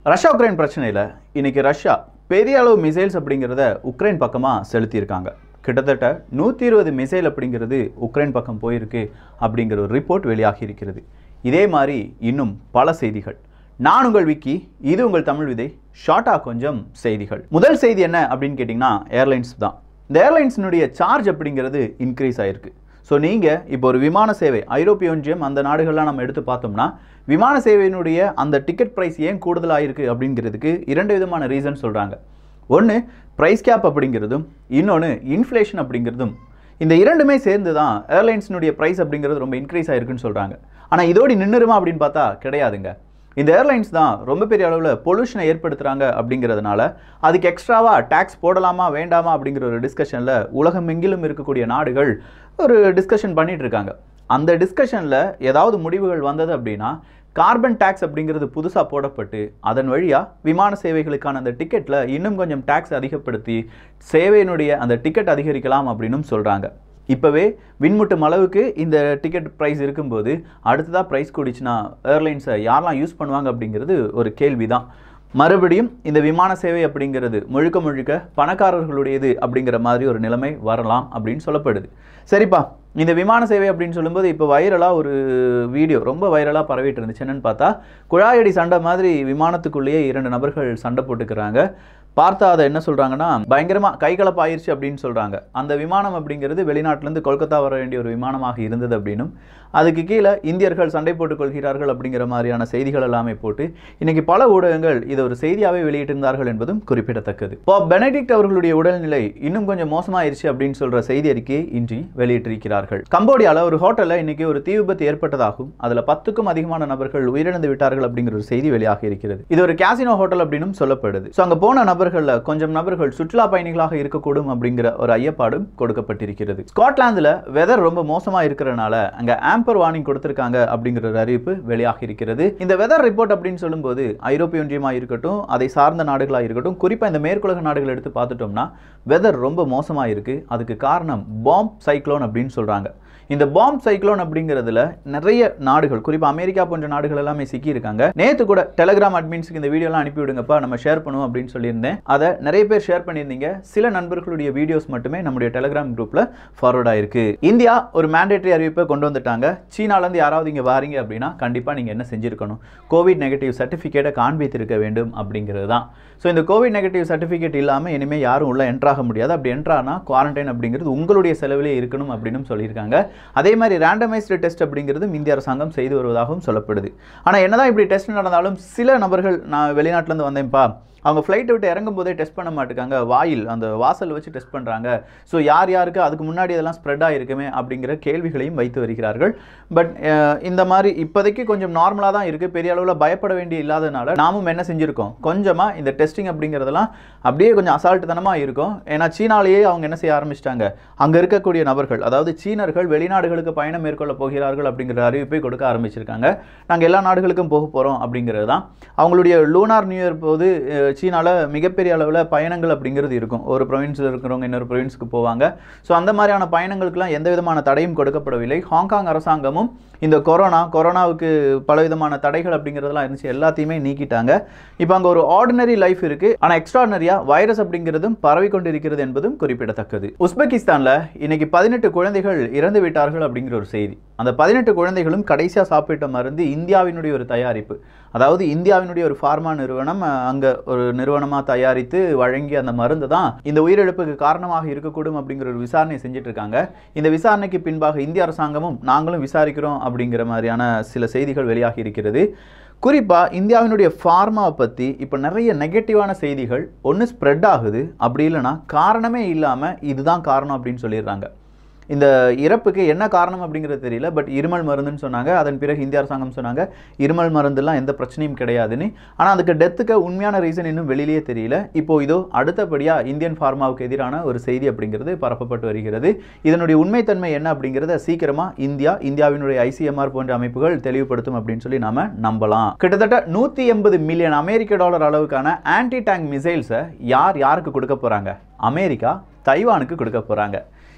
Russia Ukraine பிரச்சனையில் இன்னைக்கு Russia பெரிய அளவு மிசைல்ஸ் அப்படிங்கிறத உக்ரைன் பக்கமாக செலுத்தியிருக்காங்க கிட்டத்தட்ட நூற்றி இருபது மிசைல் அப்படிங்கிறது உக்ரைன் பக்கம் போயிருக்கு அப்படிங்கிற ஒரு ரிப்போர்ட் வெளியாகி இருக்கிறது இதே மாதிரி இன்னும் பல செய்திகள் நான் உங்கள் விக்கி இது உங்கள் தமிழ் விதை ஷார்ட்டாக கொஞ்சம் செய்திகள் முதல் செய்தி என்ன அப்படின்னு கேட்டிங்கன்னா ஏர்லைன்ஸ் தான் இந்த ஏர்லைன்ஸினுடைய சார்ஜ் அப்படிங்கிறது இன்க்ரீஸ் ஆயிருக்கு ஸோ நீங்கள் இப்போ ஒரு விமான சேவை ஐரோப்பிய ஒன்றியம் அந்த நாடுகள்லாம் நம்ம எடுத்து பார்த்தோம்னா விமான சேவையினுடைய அந்த டிக்கெட் ப்ரைஸ் ஏன் கூடுதலாயிருக்கு அப்படிங்கிறதுக்கு இரண்டு விதமான ரீசன் சொல்கிறாங்க ஒன்று ப்ரைஸ் கேப் அப்படிங்கிறதும் இன்னொன்று இன்ஃப்ளேஷன் அப்படிங்கிறதும் இந்த இரண்டுமே சேர்ந்து தான் ஏர்லைன்ஸினுடைய ப்ரைஸ் அப்படிங்கிறது ரொம்ப இன்க்ரீஸ் ஆயிருக்குன்னு சொல்கிறாங்க ஆனால் இதோடு நின்றுருமா அப்படின்னு பார்த்தா கிடையாதுங்க இந்த ஏர்லைன்ஸ் தான் ரொம்ப பெரிய அளவில் பொல்யூஷனை ஏற்படுத்துகிறாங்க அப்படிங்கிறதுனால அதுக்கு எக்ஸ்ட்ராவாக டேக்ஸ் போடலாமா வேண்டாமா அப்படிங்கிற ஒரு டிஸ்கஷனில் உலகமெங்கிலும் இருக்கக்கூடிய நாடுகள் ஒரு டிஸ்கஷன் பண்ணிட்டு இருக்காங்க அந்த டிஸ்கஷனில் ஏதாவது முடிவுகள் வந்தது அப்படின்னா கார்பன் டேக்ஸ் அப்படிங்கிறது புதுசாக போடப்பட்டு அதன் வழியாக விமான சேவைகளுக்கான அந்த டிக்கெட்டில் இன்னும் கொஞ்சம் டேக்ஸ் அதிகப்படுத்தி சேவையினுடைய அந்த டிக்கெட் அதிகரிக்கலாம் அப்படின்னும் சொல்கிறாங்க இப்போவே விண்முட்டும் அளவுக்கு இந்த டிக்கெட் ப்ரைஸ் இருக்கும்போது அடுத்ததாக ப்ரைஸ் கூடிச்சுன்னா ஏர்லைன்ஸை யாரெல்லாம் யூஸ் பண்ணுவாங்க அப்படிங்கிறது ஒரு கேள்வி தான் மறுபடியும் இந்த விமான சேவை அப்படிங்கிறது முழுக்க முழுக்க பணக்காரர்களுடையது அப்படிங்கிற மாதிரி ஒரு நிலைமை வரலாம் அப்படின்னு சொல்லப்படுது சரிப்பா இந்த விமான சேவை அப்படின்னு சொல்லும்போது இப்போ வைரலாக ஒரு வீடியோ ரொம்ப வைரலாக பரவிட்டு இருந்துச்சு என்னன்னு பார்த்தா குழாயடி சண்டை மாதிரி விமானத்துக்குள்ளேயே இரண்டு நபர்கள் சண்டை போட்டுக்கிறாங்க பார்த்தா அதை என்ன சொல்கிறாங்கன்னா பயங்கரமாக கைகலப்பாயிருச்சு அப்படின்னு சொல்கிறாங்க அந்த விமானம் அப்படிங்கிறது வெளிநாட்டிலேருந்து கொல்கத்தா வர வேண்டிய ஒரு விமானமாக இருந்தது அப்படின்னும் அதுக்கு கீழே இந்தியர்கள் சண்டை போட்டுக் கொள்கிறார்கள் அப்படிங்கிற மாதிரியான செய்திகள் எல்லாமே போட்டு இன்னைக்கு பல ஊடகங்கள் இதை ஒரு செய்தியாகவே வெளியிட்டிருந்தார்கள் என்பதும் குறிப்பிடத்தக்கது இப்போ பெனடிக்ட் அவர்களுடைய உடல்நிலை இன்னும் கொஞ்சம் மோசமாயிருச்சு அப்படின்னு சொல்ற செய்தி அறிக்கையை இன்றி வெளியிட்டிருக்கிறார்கள் கம்போடியாவில் ஒரு ஹோட்டலில் இன்னைக்கு ஒரு தீ விபத்து ஏற்பட்டதாகும் அதில் பத்துக்கும் அதிகமான நபர்கள் உயிரிழந்து விட்டார்கள் அப்படிங்கிற ஒரு செய்தி வெளியாகி இருக்கிறது இது ஒரு கேசினோ ஹோட்டல் அப்படின்னும் சொல்லப்படுது ஸோ அங்கே போன நபர்களில் கொஞ்சம் நபர்கள் சுற்றுலா பயணிகளாக இருக்கக்கூடும் அப்படிங்கிற ஒரு ஐயப்பாடும் கொடுக்கப்பட்டிருக்கிறது ஸ்காட்லாந்தில் வெதர் ரொம்ப மோசமாக இருக்கிறனால அங்கே ஆம்பர் வார்னிங் கொடுத்திருக்காங்க அப்படிங்கிற ஒரு அறிவிப்பு வெளியாகி இருக்கிறது இந்த வெதர் ரிப்போர்ட் அப்படின்னு சொல்லும்போது ஐரோப்பிய ஒன்றியமாக இருக்கட்டும் அதை சார்ந்த நாடுகளாக இருக்கட்டும் குறிப்பாக இந்த மேற்குலக நாடுகள் எடுத்து பார்த்துட்டோம்னா வெதர் ரொம்ப மோசமாக இருக்கு அதுக்கு காரணம் பாம்ப் சைக்ளோன் அப்படின்னு சொல்கிறாங்க இந்த பாம்ப் சைக்ளோன் அப்படிங்கிறதுல நிறைய நாடுகள் குறிப்பாக அமெரிக்கா போன்ற நாடுகள் எல்லாமே சிக்கி இருக்காங்க நேற்று கூட டெலிகிராம் அட்மின்ஸுக்கு இந்த வீடியோலாம் அனுப்பி விடுங்கப்பா நம்ம ஷேர் பண்ணுவோம் அப்படின்னு சொல்லியிருந்தேன் அதை நிறைய பேர் ஷேர் பண்ணியிருந்தீங்க சில நண்பர்களுடைய வீடியோஸ் மட்டுமே நம்முடைய டெலிகிராம் குரூப்பில் ஃபார்வர்ட் ஆயிருக்கு இந்தியா ஒரு மேண்டேட்டரி அறிவிப்பை கொண்டு வந்துட்டாங்க சீனாலேருந்து யாராவது இங்கே வாரீங்க அப்படின்னா கண்டிப்பாக நீங்கள் என்ன செஞ்சுருக்கணும் கோவிட் நெகட்டிவ் சர்டிஃபிகேட்டை காண்பித்திருக்க வேண்டும் அப்படிங்கிறது தான் ஸோ இந்த கோவிட் நெகட்டிவ் சர்டிஃபிகேட் இல்லாமல் இனிமேல் யாரும் உள்ள என்ட்ராக முடியாது அப்படி என்ட்ரானா குவாரண்டைன் அப்படிங்கிறது உங்களுடைய செலவிலே இருக்கணும் அப்படின்னு சொல்லியிருக்காங்க அதே மாதிரி ரேண்டமைஸ்டு டெஸ்ட் அப்படிங்கிறதும் இந்திய அரசாங்கம் செய்து வருவதாகவும் சொல்லப்படுது ஆனால் என்னதான் இப்படி டெஸ்ட் நடந்தாலும் சில நபர்கள் நான் வெளிநாட்டிலேருந்து வந்தேன்ப்பா அவங்க ஃப்ளைட்டை விட்டு இறங்கும் போதே டெஸ்ட் பண்ண மாட்டேங்காங்க வாயில் அந்த வாசல் வச்சு டெஸ்ட் பண்ணுறாங்க ஸோ யார் யாருக்கு அதுக்கு முன்னாடி இதெல்லாம் ஸ்ப்ரெட் ஆகிருக்குமே அப்படிங்கிற கேள்விகளையும் வைத்து வருகிறார்கள் பட் இந்த மாதிரி இப்போதைக்கு கொஞ்சம் நார்மலாக தான் இருக்குது பெரிய அளவில் பயப்பட வேண்டிய இல்லாதனால நாமும் என்ன செஞ்சுருக்கோம் கொஞ்சமாக இந்த டெஸ்டிங் அப்படிங்கிறதெல்லாம் அப்படியே கொஞ்சம் அசால்ட்டுத்தனமாக இருக்கும் ஏன்னா சீனாலேயே அவங்க என்ன செய்ய ஆரம்பிச்சிட்டாங்க அங்கே இருக்கக்கூடிய நபர்கள் அதாவது சீனர்கள் வெளிநாடுகளுக்கு பயணம் மேற்கொள்ள போகிறார்கள் அப்படிங்கிற அறிவிப்பை கொடுக்க ஆரம்பிச்சிருக்காங்க நாங்கள் எல்லா நாடுகளுக்கும் போக போகிறோம் அப்படிங்கிறது தான் அவங்களுடைய லூனார் நியூ இயர் போது சீனாவில் மிகப்பெரிய அளவில் பயணங்கள் அப்படிங்கிறது இருக்கும் ஒரு ப்ரொவின்ஸில் இருக்கிறவங்க இன்னொரு ப்ரொவின்ஸுக்கு போவாங்க ஸோ அந்த மாதிரியான பயணங்களுக்கெல்லாம் எந்த விதமான தடையும் கொடுக்கப்படவில்லை ஹாங்காங் அரசாங்கமும் இந்த கொரோனா கொரோனாவுக்கு பலவிதமான தடைகள் அப்படிங்கிறதெல்லாம் இருந்துச்சு எல்லாத்தையுமே நீக்கிட்டாங்க இப்போ அங்கே ஒரு ஆர்டினரி லைஃப் இருக்குது ஆனால் எக்ஸ்ட்ராடனரியாக வைரஸ் அப்படிங்கிறதும் பரவி கொண்டிருக்கிறது என்பதும் குறிப்பிடத்தக்கது உஸ்பெகிஸ்தானில் இன்னைக்கு பதினெட்டு குழந்தைகள் இறந்து விட்டார்கள் அப்படிங்கிற ஒரு செய்தி அந்த பதினெட்டு குழந்தைகளும் கடைசியாக சாப்பிட்ட மருந்து இந்தியாவினுடைய ஒரு தயாரிப்பு அதாவது இந்தியாவினுடைய ஒரு ஃபார்மா நிறுவனம் அங்கே ஒரு நிறுவனமாக தயாரித்து வழங்கிய அந்த மருந்து தான் இந்த உயிரிழப்புக்கு காரணமாக இருக்கக்கூடும் அப்படிங்கிற ஒரு விசாரணை செஞ்சுட்டு இருக்காங்க இந்த விசாரணைக்கு பின்பாக இந்திய அரசாங்கமும் நாங்களும் விசாரிக்கிறோம் அப்படிங்கிற மாதிரியான சில செய்திகள் வெளியாகி இருக்கிறது குறிப்பாக இந்தியாவினுடைய ஃபார்மாவை பற்றி இப்போ நிறைய நெகட்டிவான செய்திகள் ஒன்று ஸ்ப்ரெட் ஆகுது அப்படி இல்லைன்னா காரணமே இல்லாமல் இதுதான் காரணம் அப்படின்னு சொல்லிடுறாங்க இந்த இறப்புக்கு என்ன காரணம் அப்படிங்கிறது தெரியல பட் இருமல் மருந்துன்னு சொன்னாங்க அதன் பிறகு இந்திய அரசாங்கம் சொன்னாங்க இருமல் மருந்துலாம் எந்த பிரச்சனையும் கிடையாதுன்னு ஆனால் அதுக்கு டெத்துக்கு உண்மையான ரீசன் இன்னும் வெளியிலேயே தெரியல இப்போ இதோ அடுத்தபடியாக இந்தியன் ஃபார்மாவுக்கு எதிரான ஒரு செய்தி அப்படிங்கிறது பரப்பப்பட்டு வருகிறது இதனுடைய உண்மைத்தன்மை என்ன அப்படிங்கிறத சீக்கிரமாக இந்தியா இந்தியாவினுடைய ஐசிஎம்ஆர் போன்ற அமைப்புகள் தெளிவுபடுத்தும் அப்படின்னு சொல்லி நாம நம்பலாம் கிட்டத்தட்ட நூற்றி எண்பது மில்லியன் அமெரிக்க டாலர் அளவுக்கான ஆன்டி டேங்க் மிசைல்ஸை யார் யாருக்கு கொடுக்க போகிறாங்க அமெரிக்கா தைவானுக்கு கொடுக்க போகிறாங்க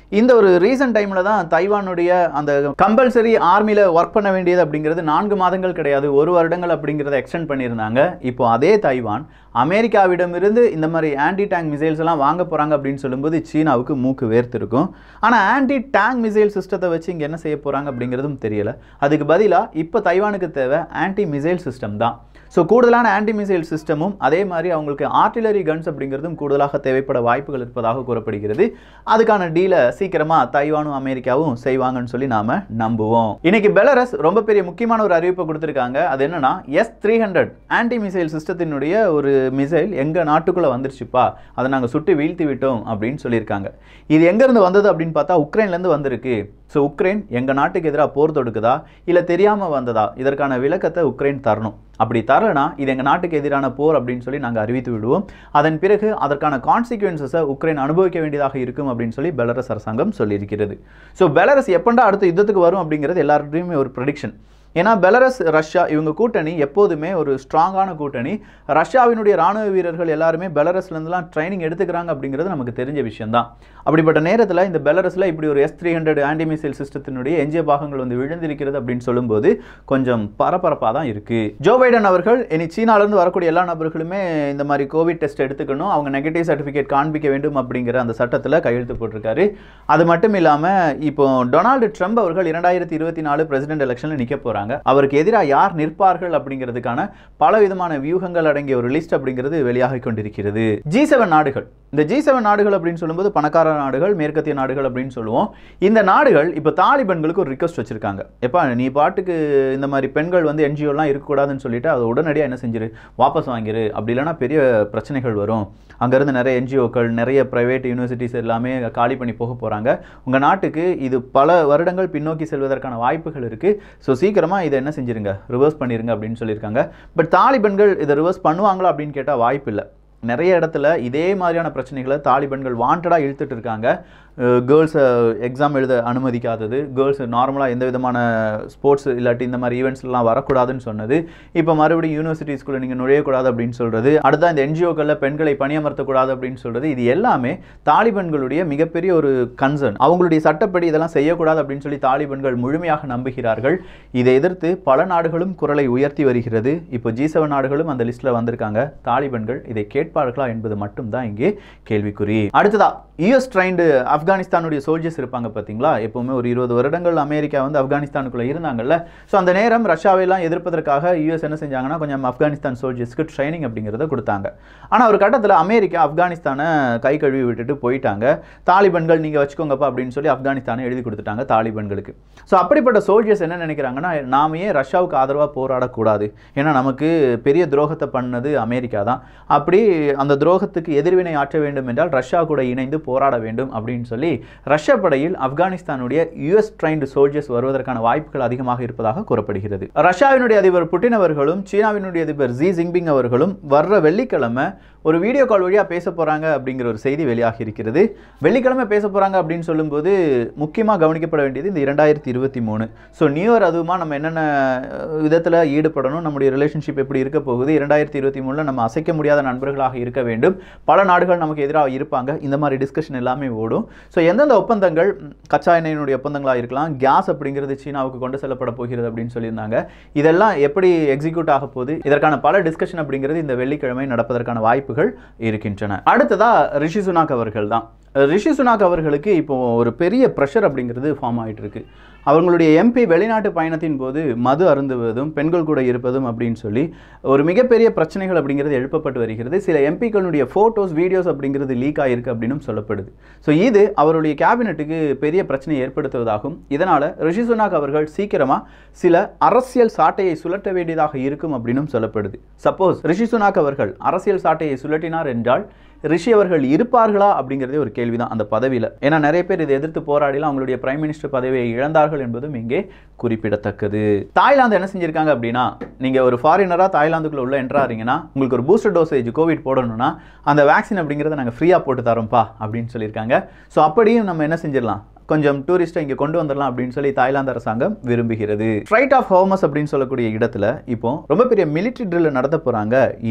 இந்த ஒரு ரீசன்ட் டைமில் தான் தைவானுடைய அந்த கம்பல்சரி ஆர்மியில் ஒர்க் பண்ண வேண்டியது அப்படிங்கிறது நான்கு மாதங்கள் கிடையாது ஒரு வருடங்கள் அப்படிங்கிறத எக்ஸ்டெண்ட் பண்ணியிருந்தாங்க இப்போ அதே தைவான் அமெரிக்காவிடமிருந்து இந்த மாதிரி ஆன்டி டேங்க் மிசைல்ஸ் எல்லாம் வாங்க போகிறாங்க அப்படின்னு சொல்லும்போது சீனாவுக்கு மூக்கு வேர்த்திருக்கும் ஆனால் ஆன்டி டேங்க் மிசைல் சிஸ்டத்தை வச்சு இங்கே என்ன செய்ய போகிறாங்க அப்படிங்கிறதும் தெரியல அதுக்கு பதிலாக இப்போ தைவானுக்கு தேவை ஆன்டி மிசைல் சிஸ்டம் தான் ஸோ கூடுதலான ஆன்டி மிசைல் சிஸ்டமும் அதே மாதிரி அவங்களுக்கு ஆர்டிலரி கன்ஸ் அப்படிங்கிறதும் கூடுதலாக தேவைப்பட வாய்ப்புகள் இருப்பதாக கூறப்படுகிறது அதுக்கான டீலை சீக்கிரமாக தைவானும் அமெரிக்காவும் செய்வாங்கன்னு சொல்லி நாம நம்புவோம் இன்னைக்கு பெலரஸ் ரொம்ப பெரிய முக்கியமான ஒரு அறிவிப்பை கொடுத்துருக்காங்க அது என்னன்னா S three hundred anti missile சிஸ்டத்தினுடைய ஒரு மிசைல் எங்கள் நாட்டுக்குள்ளே வந்துருச்சுப்பா அதை நாங்கள் சுட்டு வீழ்த்தி விட்டோம் அப்படின்னு சொல்லியிருக்காங்க இது எங்கேருந்து வந்தது அப்படின்னு பார்த்தா உக்ரைன்லேருந்து வந்திருக்கு ஸோ உக்ரைன் எங்கள் நாட்டுக்கு எதிராக போர் தொடுக்குதா இல்லை தெரியாமல் வந்ததா இதற்கான விளக்கத்தை உக்ரைன் தரணும் அப்படி தரலனா இது எங்கள் நாட்டுக்கு எதிரான போர் அப்படின்னு சொல்லி நாங்கள் அறிவித்து விடுவோம் அதன் பிறகு அதற்கான கான்சிக்வன்சஸை உக்ரைன் அனுபவிக்க வேண்டியதாக இருக்கும் அப்படின்னு சொல்லி பெலரஸ் அரசாங்கம் சொல்லியிருக்கிறது ஸோ பெலரஸ் எப்பண்டா அடுத்த யுத்தத்துக்கு வரும் அப்படிங்கிறது எல்லாருடையுமே ஒரு ப்ரெடிக்ஷன் ஏன்னா பெலரஸ் ரஷ்யா இவங்க கூட்டணி எப்போதுமே ஒரு ஸ்ட்ராங்கான கூட்டணி ரஷ்யாவினுடைய ராணுவ வீரர்கள் எல்லாருமே பெலரஸ்லேருந்துலாம் ட்ரைனிங் எடுத்துக்கிறாங்க அப்படிங்கிறது நமக்கு தெரிஞ்ச விஷயம்தான் அப்படிப்பட்ட நேரத்தில் இந்த பெலரஸில் இப்படி ஒரு S three hundred anti missile சிஸ்டத்தினுடைய எஞ்சிய பாகங்கள் வந்து விழுந்திருக்கிறது அப்படின்னு சொல்லும்போது கொஞ்சம் பரபரப்பாக தான் இருக்குது ஜோ பைடன் அவர்கள் இனி சீனாலேருந்து வரக்கூடிய எல்லா நபர்களுமே இந்த மாதிரி கோவிட் டெஸ்ட் எடுத்துக்கணும் அவங்க நெகட்டிவ் சர்டிஃபிகேட் காண்பிக்க வேண்டும் அப்படிங்கிற அந்த சட்டத்தில் கையெழுத்து போட்டிருக்காரு அது மட்டும் இல்லாமல் இப்போ டொனால்டு ட்ரம்ப் அவர்கள் இரண்டாயிரத்தி இருபத்தி நாலு பிரசிடென்ட் எலெக்ஷனில் நிற்க போகிறாங்க அவருக்கு எதிராக யார் நிற்பார்கள் அப்படிங்கிறதுக்கான பல விதமான வியூகங்கள் அடங்கிய ஒரு லிஸ்ட் அப்படிங்கிறது வெளியாகி கொண்டிருக்கிறது ஜி செவன் நாடுகள் இந்த ஜி செவன் நாடுகள் அப்படின்னு சொல்லும்போது பணக்கார நாடுகள் மேற்கத்திய நாடுகள் அப்படின்னு சொல்லுவோம் இந்த நாடுகள் இப்போ தாலிபன்களுக்கு ஒரு ரிக்வஸ்ட் வச்சிருக்காங்க எப்பா நீ பாட்டுக்கு இந்த மாதிரி பெண்கள் வந்து என்ஜிஓலாம் இருக்கக்கூடாதுன்னு சொல்லிட்டு அதை உடனடியாக என்ன செஞ்சிரு வாபஸ் வாங்கிரு அப்படி இல்லைன்னா பெரிய பிரச்சனைகள் வரும் அங்கேருந்து நிறைய என்ஜிஓக்கள் நிறைய ப்ரைவேட் யூனிவர்சிட்டிஸ் எல்லாமே காலி பண்ணி போக போகிறாங்க உங்கள் நாட்டுக்கு இது பல வருடங்கள் பின்னோக்கி செல்வதற்கான வாய்ப்புகள் இருக்குது ஸோ சீக்கிரமாக இதை என்ன செஞ்சிருங்க ரிவர்ஸ் பண்ணிருங்க அப்படின்னு சொல்லியிருக்காங்க பட் தாலிபன்கள் இதை ரிவர்ஸ் பண்ணுவாங்களா அப்படின்னு கேட்டால் வாய்ப்பு இல்லை நிறைய இடத்துல இதே மாதிரியான பிரச்சனைகளை தாலிபன்கள் வாண்டடாக இழுத்துட்டு இருக்காங்க கேர்ள்ஸை எக்ஸாம் எழுத அனுமதிக்காதது கேர்ள்ஸ் நார்மலாக எந்த விதமான ஸ்போர்ட்ஸ் இல்லாட்டி இந்த மாதிரி ஈவெண்ட்ஸ்லாம் வரக்கூடாதுன்னு சொன்னது இப்போ மறுபடியும் யூனிவர்சிட்டிஸ்குள்ளே நீங்கள் நுழையக்கூடாது அப்படின்னு சொல்கிறது அடுத்த இந்த என்ஜிஓக்களில் பெண்களை பணியமர்த்தக்கூடாது அப்படின்னு சொல்கிறது இது எல்லாமே தாலிபன்களுடைய மிகப்பெரிய ஒரு கன்சர்ன் அவங்களுடைய சட்டப்படி இதெல்லாம் செய்யக்கூடாது அப்படின்னு சொல்லி தாலிபன்கள் முழுமையாக நம்புகிறார்கள் இதை எதிர்த்து பல நாடுகளும் குரலை உயர்த்தி வருகிறது இப்போ ஜி செவன் நாடுகளும் அந்த லிஸ்ட்டில் வந்திருக்காங்க தாலிபன்கள் இதை கேட்பார்களா என்பது மட்டும்தான் இங்கே கேள்விக்குறி அடுத்ததா யூஎஸ் ட்ரைன்டு ஆப்கானிஸ்தானுடைய சோல்ஜர்ஸ் இருப்பாங்க பார்த்தீங்களா எப்பவுமே ஒரு இருபது வருடங்கள் அமெரிக்கா வந்து ஆப்கானிஸ்தானுக்குள்ளே இருந்தாங்கல்ல ஸோ அந்த நேரம் ரஷ்யாவையெல்லாம் எதிர்ப்பதற்காக யூஎஸ் என்ன செஞ்சாங்கன்னா கொஞ்சம் ஆப்கானிஸ்தான் சோல்ஜர்ஸ்க்கு ட்ரைனிங் அப்படிங்கிறத கொடுத்தாங்க ஆனால் ஒரு கட்டத்தில் அமெரிக்கா ஆப்கானிஸ்தானை கை கழுவி விட்டுட்டு போயிட்டாங்க தாலிபன்கள் நீங்கள் வச்சுக்கோங்கப்பா அப்படின்னு சொல்லி ஆப்கானிஸ்தானை எழுதி கொடுத்துட்டாங்க தாலிபன்களுக்கு ஸோ அப்படிப்பட்ட சோல்ஜர்ஸ் என்ன நினைக்கிறாங்கன்னா நாம ஏன் ரஷ்யாவுக்கு ஆதரவாக போராடக்கூடாது ஏன்னா நமக்கு பெரிய துரோகத்தை பண்ணது அமெரிக்கா தான் அப்படி அந்த துரோகத்துக்கு எதிர்வினை ஆற்ற வேண்டும் என்றால் ரஷ்யா கூட இணைந்து போராட வேண்டும் அப்படின்னு சொல்லி ரஷ்ய படையில் ஆப்கானிஸ்தானுடைய யுஎஸ் ட்ரைன்டு சோல்ஜர்ஸ் வருவதற்கான வாய்ப்புகள் அதிகமாக இருப்பதாக கூறப்படுகிறது ரஷ்யாவினுடைய அதிபர் புட்டின் அவர்களும் சீனாவினுடைய அதிபர் ஜி ஜின்பிங் அவர்களும் வர்ற வெள்ளிக்கிழமை ஒரு வீடியோ கால் வழியாக பேச போகிறாங்க அப்படிங்கிற ஒரு செய்தி வெளியாகி இருக்கிறது வெள்ளிக்கிழமை பேச போகிறாங்க அப்படின்னு சொல்லும்போது முக்கியமாக கவனிக்கப்பட வேண்டியது இந்த இரண்டாயிரத்தி இருபத்தி மூணு ஸோ நியூ இயர் அதுவுமா நம்ம என்னென்ன விதத்தில் ஈடுபடணும் நம்முடைய ரிலேஷன்ஷிப் எப்படி இருக்க போகுது இரண்டாயிரத்தி இருபத்தி மூணில் நம்ம அசைக்க முடியாத நண்பர்களாக இருக்க வேண்டும் பல நாடுகள் நமக்கு எதிராக இருப்பாங்க இந்த மாதிரி டிஸ்கஷன் எல்லாமே ஓடும் ஸோ எந்தெந்த ஒப்பந்தங்கள் ம், கச்சா எண்ணெயினுடைய ஒப்பந்தங்களாக இருக்கலாம் கேஸ் அப்படிங்கிறது சீனாவுக்கு கொண்டு செல்லப்பட போகிறது அப்படின்னு சொல்லியிருந்தாங்க இதெல்லாம் எப்படி எக்ஸிக்யூட் ஆக போகுது இதற்கான பல டிஸ்கஷன் அப்படிங்கிறது இந்த வெள்ளிக்கிழமை நடப்பதற்கான வாய்ப்புகள் இருக்கின்றன அடுத்ததா ரிஷி சுனாக் அவர்கள் தான் ரிஷி சுனாக் அவர்களுக்கு இப்போ ஒரு பெரிய ப்ரெஷர் அப்படிங்கிறது ஃபார்ம் ஆயிட்டு இருக்கு அவங்களுடைய எம்பி வெளிநாட்டு பயணத்தின் போது மது அருந்துவதும் பெண்கள் கூட இருப்பதும் அப்படின்னு சொல்லி ஒரு மிகப்பெரிய பிரச்சனைகள் அப்படிங்கிறது எழுப்பப்பட்டு வருகிறது சில எம்பிக்களுடைய ஃபோட்டோஸ் வீடியோஸ் அப்படிங்கிறது லீக் ஆகிருக்கு அப்படின்னு சொல்லப்படுது ஸோ இது அவருடைய கேபினெட்டுக்கு பெரிய பிரச்சனை ஏற்படுத்துவதாகும் இதனால் ரிஷி சுனாக் அவர்கள் சீக்கிரமாக சில அரசியல் சாட்டையை சுழற்ற வேண்டியதாக இருக்கும் அப்படின்னும் சொல்லப்படுது சப்போஸ் ரிஷி சுனாக் அவர்கள் அரசியல் சாட்டையை சுழற்றினார் என்றால் ரிஷி அவர்கள் இருப்பார்களா அப்படிங்கிறதே ஒரு கேள்விதான் அந்த பதவியில் ஏன்னா நிறைய பேர் இதை எதிர்த்து போராடிலாம் அவங்களுடைய பிரைம் மினிஸ்டர் பதவியை இழந்தார்கள் என்பதும் இங்கே குறிப்பிடத்தக்கது தாய்லாந்து என்ன செஞ்சிருக்காங்க அப்படின்னா நீங்க ஒரு ஃபாரினரா தாய்லாந்துக்குள்ள உள்ள என்ட்ராறீங்கன்னா உங்களுக்கு ஒரு பூஸ்டர் டோசேஜ் கோவிட் போடணும்னா அந்த வேக்சின் அப்படிங்கிறத நாங்கள் ஃப்ரீயாக போட்டு தரோம்ப்பா அப்படின்னு சொல்லியிருக்காங்க ஸோ அப்படியும் நம்ம என்ன செஞ்சிடலாம் கொஞ்சம் டூரிஸ்ட்டை இங்கே கொண்டு வந்துடலாம் அப்படின்னு சொல்லி தாய்லாந்து அரசாங்கம் விரும்புகிறது ஸ்ட்ரைட் ஆஃப் ஹோமஸ் அப்படின்னு சொல்லக்கூடிய இடத்துல இப்போ ரொம்ப பெரிய மிலிட்ரி ட்ரில் நடத்த போகிறாங்க ஈரான்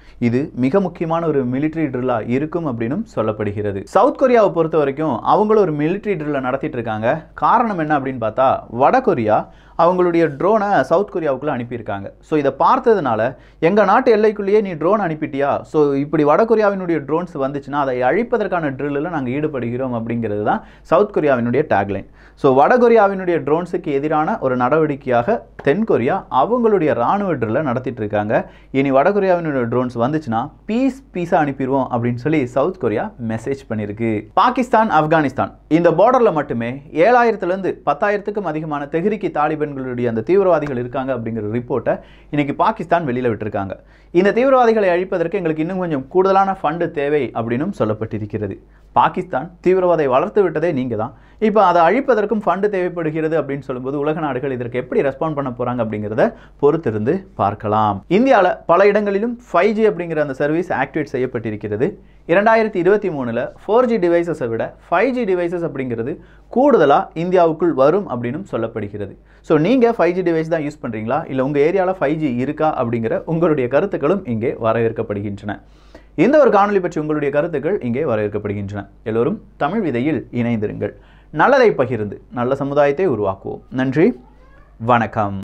இது மிக முக்கியமான ஒரு மிலிட்ரி ட்ரில்லாக இருக்கும் அப்படின்னும் சொல்லப்படுகிறது சவுத் கொரியாவை பொறுத்த வரைக்கும் அவங்களும் ஒரு மிலிட்ரி ட்ரில்லை நடத்திட்டு இருக்காங்க காரணம் என்ன அப்படின்னு பார்த்தா வட கொரியா அவங்களுடைய ட்ரோனை சவுத் கொரியாவுக்குள்ளே அனுப்பியிருக்காங்க ஸோ இதை பார்த்ததுனால எங்கள் நாட்டு எல்லைக்குள்ளேயே நீ ட்ரோன் அனுப்பிட்டியா ஸோ இப்படி வட கொரியாவினுடைய ட்ரோன்ஸ் வந்துச்சுன்னா அதை அழிப்பதற்கான ட்ரில்லில் நாங்கள் ஈடுபடுகிறோம் அப்படிங்கிறது தான் சவுத் கொரியாவினுடைய டேக்லைன் ஸோ வட கொரியாவினுடைய ட்ரோன்ஸுக்கு எதிரான ஒரு நடவடிக்கையாக தென் கொரியா அவங்களுடைய ராணுவ ட்ரில்லை நடத்திட்டு இருக்காங்க இனி வட கொரியாவினுடைய ட்ரோன்ஸ் வந்துச்சுன்னா பீஸ் பீஸாக அனுப்பிடுவோம் அப்படின்னு சொல்லி சவுத் கொரியா மெசேஜ் பண்ணியிருக்கு பாகிஸ்தான் ஆப்கானிஸ்தான் இந்த பார்டரில் மட்டுமே ஏழாயிரத்துலேருந்து பத்தாயிரத்துக்கும் அதிகமான தெஹ்ரிக்கி தாலிபன்களுடைய அந்த தீவிரவாதிகள் இருக்காங்க அப்படிங்கிற ரிப்போர்ட்டை இன்னைக்கு பாகிஸ்தான் வெளியில் விட்டுருக்காங்க இந்த தீவிரவாதிகளை அழிப்பதற்கு எங்களுக்கு இன்னும் கொஞ்சம் கூடுதலான ஃபண்டு தேவை அப்படின்னும் சொல்லப்பட்டிருக்கிறது பாகிஸ்தான் தீவிரவாதை வளர்த்து விட்டதே நீங்கள் தான் இப்போ அதை அழிப்பதற்கும் ஃபண்டு தேவைப்படுகிறது அப்படின்னு சொல்லும்போது உலக நாடுகள் இதற்கு எப்படி ரெஸ்பாண்ட் பண்ண போகிறாங்க அப்படிங்கிறத பொறுத்திருந்து பார்க்கலாம் இந்தியாவில் பல இடங்களிலும் ஃபைவ் ஜி அப்படிங்கிற அந்த சர்வீஸ் ஆக்டிவேட் செய்யப்பட்டிருக்கிறது இரண்டாயிரத்தி இருபத்தி மூணில் ஃபோர் ஜி டிவைசஸை விட ஃபைவ் ஜி டிவைசஸ் அப்படிங்கிறது கூடுதலாக இந்தியாவுக்குள் வரும் அப்படின்னும் சொல்லப்படுகிறது ஸோ நீங்கள் ஃபைவ் ஜி டிவைஸ் தான் யூஸ் பண்ணுறீங்களா இல்லை உங்கள் ஏரியாவில் ஃபைவ் ஜி இருக்கா அப்படிங்கிற உங்களுடைய கருத்துக்களும் இங்கே வரவேற்கப்படுகின்றன இந்த ஒரு காணொலி பற்றி உங்களுடைய கருத்துக்கள் இங்கே வரவேற்கப்படுகின்றன எல்லோரும் தமிழ் விதையில் இணைந்திருங்கள் நல்லதை பகிர்ந்து நல்ல சமுதாயத்தை உருவாக்குவோம் நன்றி வணக்கம்